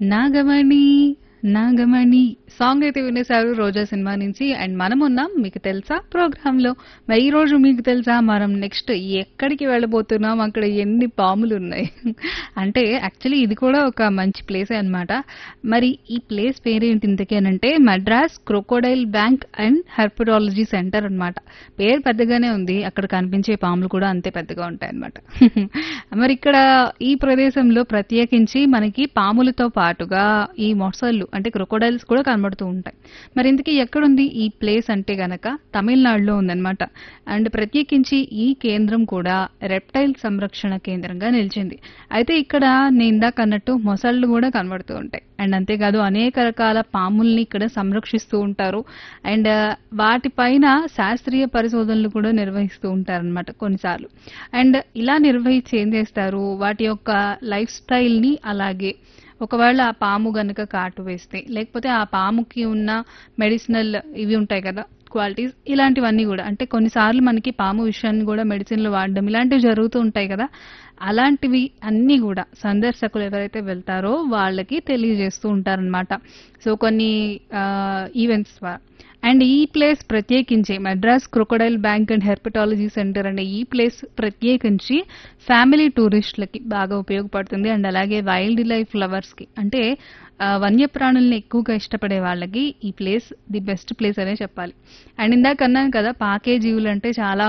Nagamani Nagamani song అయితే వినేశారు రోజా cinema నుంచి and మనం ఉన్నాం మీకు తెలుసా ప్రోగ్రామ్ లో మరి ఈ రోజు మీకు తెలుసా మనం నెక్స్ట్ ఎక్కడికి వెళ్ళబోతున్నాం అక్కడ ఎన్ని పాములు ఉన్నాయి అంటే యాక్చువల్లీ ఇది కూడా ఒక మంచి ప్లేసే అన్నమాట మరి ఈ ప్లేస్ పేరేంటి ఇంతకేనంటే Madras crocodile bank and herpetology centre అన్నమాట పేరు పెద్దగానే ఉంది అక్కడ కనిపించే పాములు కూడా అంతే పెద్దగా ఉంటాయి అన్నమాట మరి ఇక్కడ ఈ ప్రదేశంలో ప్రత్యేకించి మనకి పాములతో పాటుగా ఈ మొసళ్ళు అంటే క్రొకోడైల్స్ కూడా కనబడుతూ ఉంటాయి మరి ఇంతకీ ఎక్కడుంది ఈ ప్లేస్ అంటే గనక తమిళనాడులో ఉందన్నమాట అండ్ ప్రత్యేకించి ఈ కేంద్రం కూడా రెప్టైల్ సంరక్షణ కేంద్రంగా నిలిచింది అయితే ఇక్కడ నేను ఇందాక అన్నట్టు మొసళ్ళు కూడా కనబడుతూ ఉంటాయి అండ్ అంతేకాదు అనేక రకాల పాముల్ని ఇక్కడ సంరక్షిస్తూ ఉంటారు అండ్ వాటిపైన శాస్త్రీయ పరిశోధనలు కూడా నిర్వహిస్తూ ఉంటారు అనమాట కొన్నిసార్లు అండ్ ఇలా నిర్వహించి ఏం చేస్తారు వాటి యొక్క లైఫ్ స్టైల్ ని అలాగే ఒకవేళ ఆ పాము గనుక కాటు వేస్తే లేకపోతే ఆ పాముకి ఉన్న మెడిసినల్ ఇవి ఉంటాయి కదా క్వాలిటీస్ ఇలాంటివన్నీ కూడా అంటే కొన్నిసార్లు మనకి పాము విషయాన్ని కూడా మెడిసిన్లు వాడడం ఇలాంటివి జరుగుతూ ఉంటాయి కదా అలాంటివి అన్నీ కూడా సందర్శకులు ఎవరైతే వెళ్తారో వాళ్ళకి తెలియజేస్తూ ఉంటారనమాట సో కొన్ని ఈవెంట్స్ అండ్ ఈ ప్లేస్ ప్రత్యేకించి Madras crocodile bank and herpetology centre అనే ఈ ప్లేస్ ప్రత్యేకించి ఫ్యామిలీ టూరిస్టులకి బాగా ఉపయోగపడుతుంది అండ్ అలాగే వైల్డ్ లైఫ్ లవర్స్కి అంటే ఆ, వన్యప్రాణుల్ని ఎక్కువగా ఇష్టపడే వాళ్ళకి ఈ ప్లేస్ ది బెస్ట్ ప్లేస్ అనే చెప్పాలి అండ్ ఇందాక అన్నాను కదా పాకే జీవులు అంటే చాలా